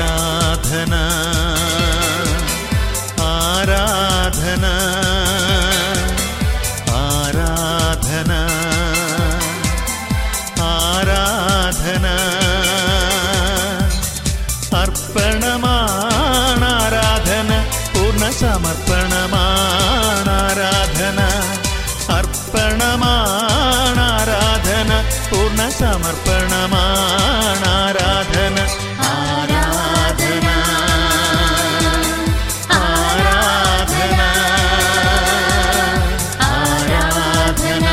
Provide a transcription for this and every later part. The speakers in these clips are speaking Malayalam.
ആരാധന ആരാധന ആരാധന ആരാധന അർപ്പണമാണ് ആരാധന പൂർണ്ണ സമർപ്പണമാണ് ആരാധന അർപ്പണമാണ് ആരാധന പൂർണ്ണ സമർപ്പണമാണ് ആരാധന ആരാധന ആരാധന ആരാധന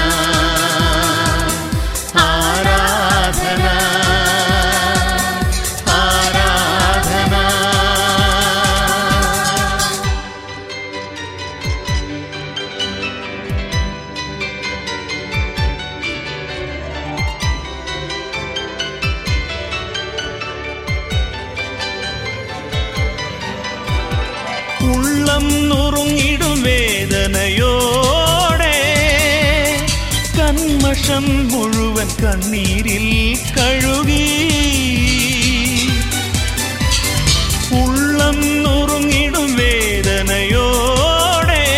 ആരാധന ആരാധന ഉള്ളം നുറുങ്ങിടും വേദനയോടെ കന്മഷം മുഴുവൻ കണ്ണീരിൽ കഴുകി ഉള്ളം നുറുങ്ങിടും വേദനയോടെ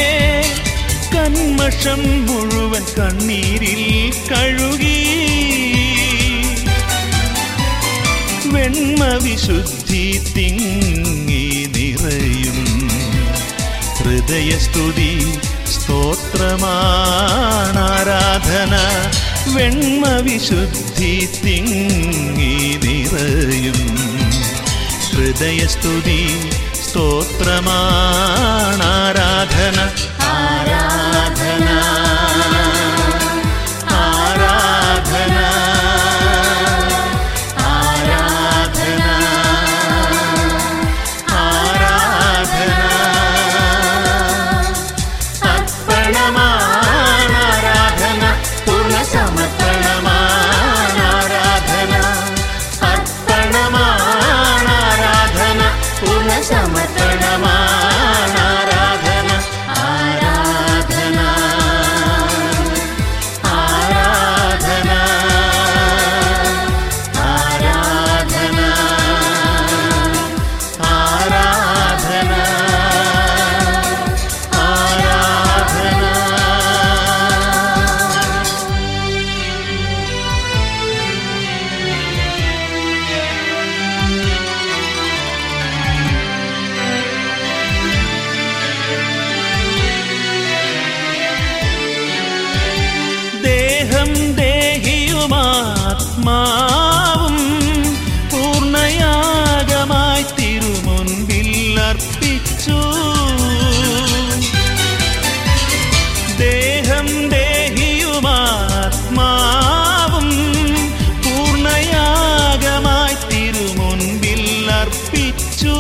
കന്മഷം മുഴുവൻ കണ്ണീരിൽ കഴുകി വെണ്മ വിശുദ്ധി തിങ്ങി നിറയും ഹൃദയസ്തുതി സ്തോത്രമാണ് ആരാധന വെണ്മ വിശുദ്ധി തിങ്ങി നിറയും ഹൃദയസ്തുതി സ്തോത്രമാണ് ആരാധന ആരാധന ആരാധന ആരാധന ആരാധന അർപ്പണമാണ് ആരാധന പൂർണ്ണ സമർപ്പണമാണ് ആരാധന അർപ്പണമാണ് ആരാധന പൂർണ്ണ സമർപ്പണമാണ് ആരാധന ആരാധന ആരാധന ആരാധന ആരാധന ആരാധന ദേഹം ദേഹിയുമാത്മാവും പൂർണ്ണയാഗമായി തിരുമുൻപിൽ അർപ്പിച്ചു ദേഹം ദേഹിയുമാത്മാവും പൂർണ്ണയാഗമായി തിരുമുൻപിൽ അർപ്പിച്ചു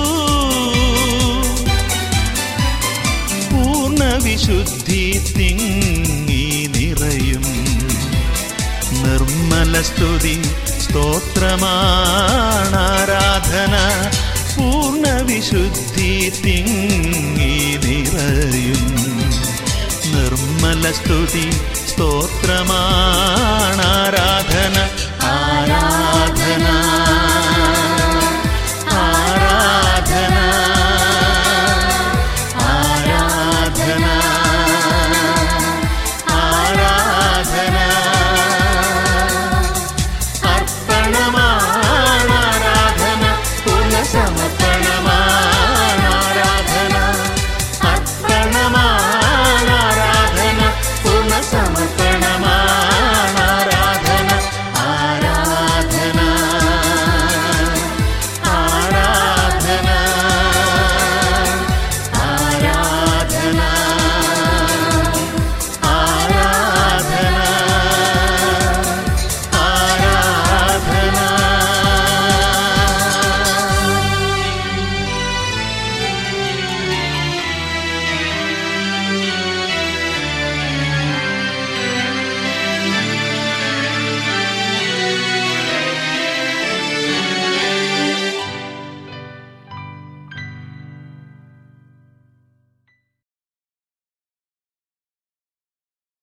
പൂർണ്ണ വിശുദ്ധി തിങ്ങി നിറയും നിർമ്മല സ്തുതി സ്തോത്രമാണ് ആരാധന പൂർണ്ണ വിശുദ്ധി തിങ്ങി നിറയും നിർമ്മല സ്തുതി സ്തോത്രമാണ് ആരാധന